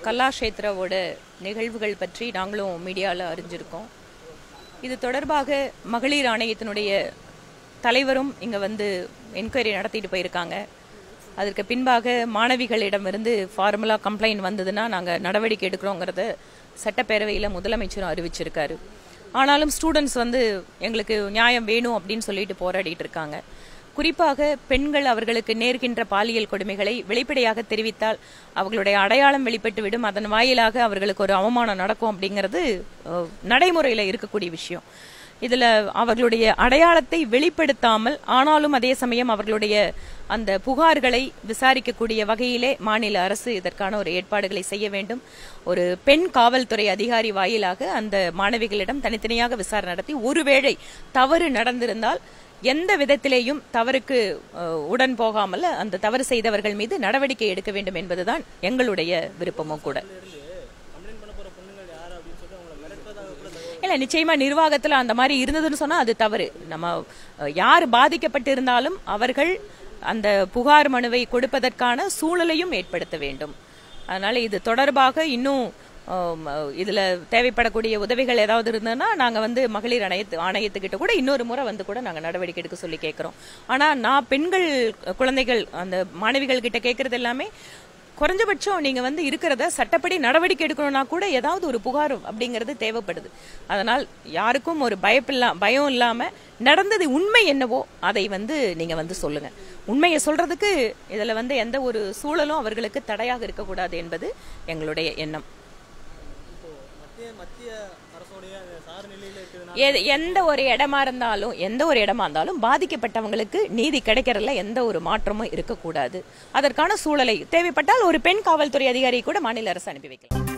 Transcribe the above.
கலாஷேத்ராவோட நிகழ்வுகள் பற்றி நாங்களும் மீடியாவில் அறிஞ்சிருக்கோம் இது தொடர்பாக மகளிர் ஆணையத்தினுடைய தலைவரும் இங்கே வந்து என்கொயரி நடத்திட்டு போயிருக்காங்க அதற்கு பின்பாக மாணவிகளிடமிருந்து ஃபார்முலா கம்ப்ளைண்ட் வந்ததுன்னா நாங்கள் நடவடிக்கை எடுக்கிறோங்கிறத சட்டப்பேரவையில் முதலமைச்சரும் அறிவிச்சிருக்காரு ஆனாலும் ஸ்டூடெண்ட்ஸ் வந்து எங்களுக்கு நியாயம் வேணும் அப்படின்னு சொல்லிட்டு போராடிட்டு இருக்காங்க குறிப்பாக பெண்கள் அவர்களுக்கு நேர்கின்ற பாலியல் கொடுமைகளை வெளிப்படையாக தெரிவித்தால் அவர்களுடைய அடையாளம் வெளிப்பட்டு விடும் அதன் வாயிலாக அவர்களுக்கு ஒரு அவமானம் நடக்கும் அப்படிங்கிறது அஹ், நடைமுறையில் இருக்கக்கூடிய விஷயம் இதுல அவர்களுடைய அடையாளத்தை வெளிப்படுத்தாமல் ஆனாலும் அதே சமயம் அவர்களுடைய அந்த புகார்களை விசாரிக்கக்கூடிய வகையிலே மாநில அரசு இதற்கான ஒரு ஏற்பாடுகளை செய்ய வேண்டும் ஒரு பெண் காவல்துறை அதிகாரி வாயிலாக அந்த மாணவிகளிடம் தனித்தனியாக விசாரணை நடத்தி ஒருவேளை தவறு நடந்திருந்தால் எந்த விதத்திலேயும் தவறுக்கு அஹ், உடன் போகாமல் அந்த தவறு செய்தவர்கள் மீது நடவடிக்கை எடுக்க வேண்டும் என்பதுதான் எங்களுடைய விருப்பமும் கூட இல்ல நிச்சயமா நிர்வாகத்துல அந்த மாதிரி இருந்ததுன்னு சொன்னா அது தவறு நம்ம அஹ், யார் பாதிக்கப்பட்டு இருந்தாலும் அவர்கள் அந்த புகார் மனுவை கொடுப்பதற்கான சூழலையும் ஏற்படுத்த வேண்டும் அதனால இது தொடர்பாக இன்னும் ஆம், இதுல தேவைப்படக்கூடிய உதவிகள் ஏதாவது இருந்ததுன்னா நாங்க வந்து மகளிர் ஆணையத்து ஆணையத்துக்கிட்ட கூட இன்னொரு முறை வந்து கூட நாங்க நடவடிக்கை எடுக்க சொல்லி கேட்கிறோம் ஆனா நான் பெண்கள் குழந்தைகள் அந்த மாணவிகள் கிட்ட கேட்கறது எல்லாமே குறைஞ்சபட்சம் நீங்க வந்து இருக்கிறத சட்டப்படி நடவடிக்கை எடுக்கணும்னா கூட ஏதாவது ஒரு புகார் அப்படிங்கிறது தேவைப்படுது அதனால் யாருக்கும் ஒரு பயப்பில்லா பயம் இல்லாம நடந்தது உண்மை என்னவோ அதை வந்து நீங்க வந்து சொல்லுங்க உண்மையை சொல்றதுக்கு இதுல வந்து எந்த ஒரு சூழலும் அவர்களுக்கு தடையாக இருக்கக்கூடாது என்பது எங்களுடைய எண்ணம் மத்திய மத்திய அரசோடைய அந்த சார் நிலையில இருக்கிறதுனால எது- எந்த ஒரு இடமா இருந்தாலும் எந்த ஒரு இடமா இருந்தாலும் பாதிக்கப்பட்டவங்களுக்கு நீதி கிடைக்கிறதுல எந்த ஒரு மாற்றமும் இருக்கக்கூடாது அதற்கான சூழலை தேவைப்பட்டால் ஒரு பெண் காவல்துறை அதிகாரி கூட மாநில அரசு அனுப்பி வைக்கலாம்